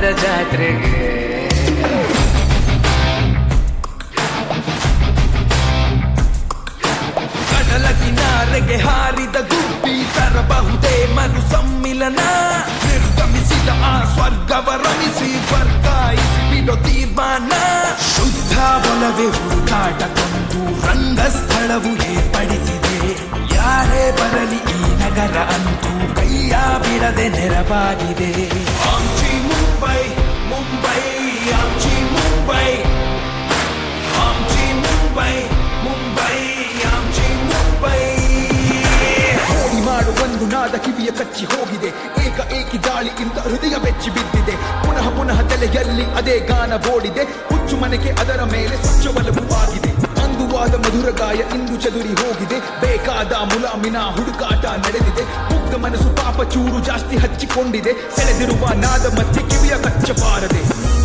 ಜಾತ್ರೆಗೆ ಕಡಲ ಕಿನಾರೆಗೆ ಹಾರಿದ ಗುಬ್ಬಿ ತರಬಹುದೇ ಮರು ಸಮ್ಮಿಲನ ನಿರ್ಗಮಿಸಿದ ಆ ಸ್ವರ್ಗವ ರಮಿಸಿ ವರ್ಗಾಯಿಸಿ ಬಿಡೋ ತೀರ್ಮಾನ ಶುದ್ಧ ಒಲವೇ ಹುಡುಕಾಟ ಕೊಂದು ರಂಗಸ್ಥಳವು ಏರ್ಪಡಿಸಿದೆ ಯಾರೇ ಬರಲಿ ಈ ನಗರ ಅಂತೂ ಕೈಯ ಬಿಡದೆ ನೆರವಾಗಿದೆ ಆಮ್ಚಿ ಮುಂಬೈ ಮುಂಬೈ ಆಮ್ಚಿ ಮುಂಬೈ ಆಮ್ಚಿ ಮುಂಬೈ ಮುಂಬೈ ಆಮ್ಚಿ ಮುಂಬೈ ಕೋಡಿ ಮಾಡು ಒಂದು ನಾದ ಕಿವಿಯ ಕಚ್ಚಿ ಹೋಗಿದೆ ಏಕ ಏಕಿ ದಾಳಿಯಿಂದ ಹೃದಯ ಬೆಚ್ಚಿ ಬಿದ್ದಿದೆ ಪುನಃ ಪುನಃ ತಲೆಯಲ್ಲಿ ಅದೇ ಗಾನ ಓಡಿದೆ ಹುಚ್ಚು ಮನೆಗೆ ಅದರ ಮೇಲೆ ಸ್ವಚ್ಛ ಒಲವು ಆಗಿದೆ ಅಂದುವಾದ ಮಧುರ ಗಾಯ ಇಂದು ಚದುರಿ ಹೋಗಿದೆ ಬೇಕಾದ ಮುಲಾಮಿನ ಹುಡುಕಾಟ ನಡೆದಿದೆ ಮುಗ್ಧ ಮನಸ್ಸು ಪಾಪ ಚೂರು ಜಾಸ್ತಿ ಹಚ್ಚಿಕೊಂಡಿದೆ ಸೆಳೆದಿರುವ ನಾದ ಮಧ್ಯೆ ಕಿವಿಯ ಕಚ್ಚಬಾರದೆ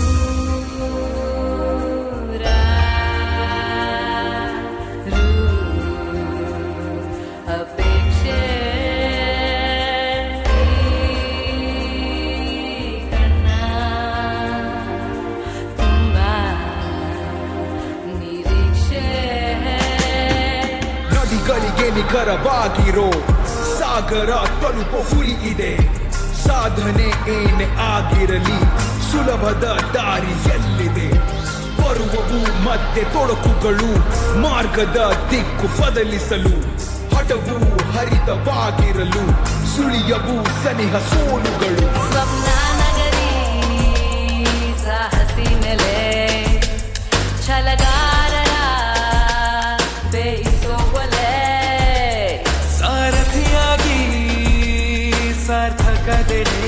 ಅಪೇಕ್ಷೆ ಕಣ್ಣ ತುಂಬ ನಿರೀಕ್ಷೆ ನದಿಗಳಿಗೆ ನಿಖರವಾಗಿರೋ ಸಾಗರ ತಲುಪೋ ಹುರಿ ಇದೆ ಸಾಧನೆ ಏನೇ ಆಗಿರಲಿ ಸುಲಭದ ದಾರಿ ಎಲ್ಲಿದೆ ಬರುವವು ಮತ್ತೆ ತೊಡಕುಗಳು ಮಾರ್ಗದ ದಿಕ್ಕು ಬದಲಿಸಲು ಹಠವು ಹರಿತವಾಗಿರಲು ಸುಳಿಯವು ಸನಿಹ ಸೋಲುಗಳು ಸ್ವಪ್ನ ನಗರಿ ಸಾಹಸಿ ನೆಲೆ ಛಲಗಾರರ ಬೇಯಿಸೋ ಒಲೆ ಸಾರಥಿಯಾಗಿ ಸಾರ್ಥಕದೆಡೆ